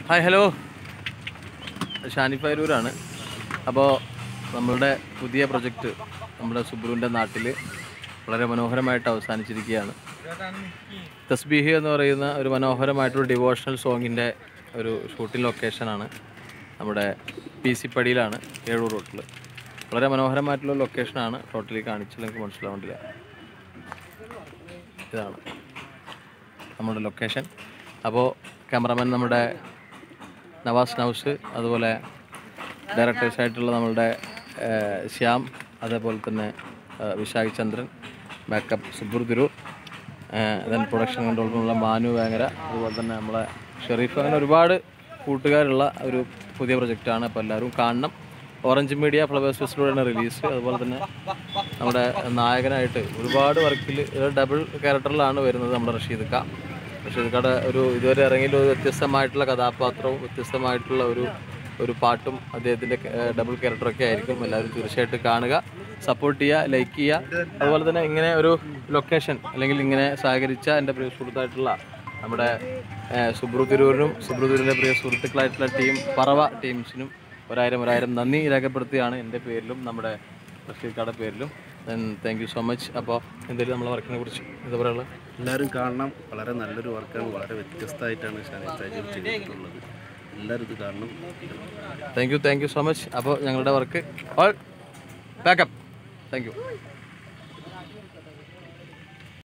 hi hello Shanif അരൂരാണ് അപ്പോൾ നമ്മളുടെ പുതിയ പ്രൊജക്റ്റ് നമ്മുടെ സുബ്രുവിൻ്റെ നാട്ടിൽ വളരെ മനോഹരമായിട്ട് അവസാനിച്ചിരിക്കുകയാണ് തസ്ബീഹ് എന്ന് പറയുന്ന ഒരു മനോഹരമായിട്ടുള്ള ഡിവോഷണൽ സോങ്ങിൻ്റെ ഒരു ഷൂട്ടിംഗ് ലൊക്കേഷനാണ് നമ്മുടെ പി സി പടിയിലാണ് ഏഴൂർ റോട്ടിൽ വളരെ മനോഹരമായിട്ടുള്ള ലൊക്കേഷനാണ് ടോട്ടലി കാണിച്ചാൽ നിങ്ങൾക്ക് മനസ്സിലാവേണ്ടില്ല ഇതാണ് നമ്മുടെ ലൊക്കേഷൻ അപ്പോൾ ക്യാമറമാൻ നമ്മുടെ നവാസ് നൗസ് അതുപോലെ ഡയറക്ടേഴ്സ് ആയിട്ടുള്ള നമ്മളുടെ ഏഹ്, ശ്യാം അതേപോലെ തന്നെ ഏഹ്, Vishakh Chandran backup Subru Tirur then production കൺട്രോളിലുള്ള മാനു വേങ്ങര അതുപോലെ തന്നെ നമ്മളെ ഷെറീഫ് അങ്ങനെ ഒരുപാട് കൂട്ടുകാരുള്ള ഒരു പുതിയ പ്രൊജക്റ്റാണ് അപ്പോൾ എല്ലാവരും കാണണം ഓറഞ്ച് മീഡിയ ഫ്ലവേഴ്സ് ഫെസ്റ്റിലൂടെയാണ് റിലീസ് അതുപോലെ തന്നെ നമ്മുടെ നായകനായിട്ട് ഒരുപാട് വർക്കിൽ ഡബിൾ ക്യാരക്ടറിലാണ് വരുന്നത് നമ്മുടെ റഷീദ് ഖാൻ റഷീദ് ഖായുടെ ഒരു ഇതുവരെ ഇറങ്ങിയ ഒരു വ്യത്യസ്തമായിട്ടുള്ള കഥാപാത്രവും വ്യത്യസ്തമായിട്ടുള്ള ഒരു ഒരു പാട്ടും അദ്ദേഹത്തിൻ്റെ ഡബിൾ ക്യാരക്ടറൊക്കെ ആയിരിക്കും എല്ലാവരും തീർച്ചയായിട്ടും കാണുക സപ്പോർട്ട് ചെയ്യുക ലൈക്ക് ചെയ്യുക അതുപോലെ തന്നെ ഇങ്ങനെ ഒരു ലൊക്കേഷൻ അല്ലെങ്കിൽ ഇങ്ങനെ സഹകരിച്ച എൻ്റെ പ്രിയ സുഹൃത്തായിട്ടുള്ള നമ്മുടെ ഏഹ്, സുബ്രു തിരൂരിനും സുബ്രു തിരൂരിൻ്റെ പ്രിയ സുഹൃത്തുക്കളായിട്ടുള്ള ടീം പറവ ടീംസിനും ഒരായിരം ഒരായിരം നന്ദി രേഖപ്പെടുത്തുകയാണ് എൻ്റെ പേരിലും നമ്മുടെ റഷീദ് പേരിലും താങ്ക് യു സോ മച്ച് അപ്പോൾ എന്തെങ്കിലും നമ്മളെ വർക്കിനെ കുറിച്ച് എന്താ പറയുള്ളത് എല്ലാവരും കാണണം വളരെ നല്ലൊരു വർക്കാണ് വളരെ വ്യത്യസ്തമായിട്ടാണ് ഷാനി സാജീവ് ചെയ്തിട്ടുള്ളത് എല്ലാവരും ഇത് കാണണം thank you thank you so much അപ്പോൾ ഞങ്ങളുടെ work all backup thank U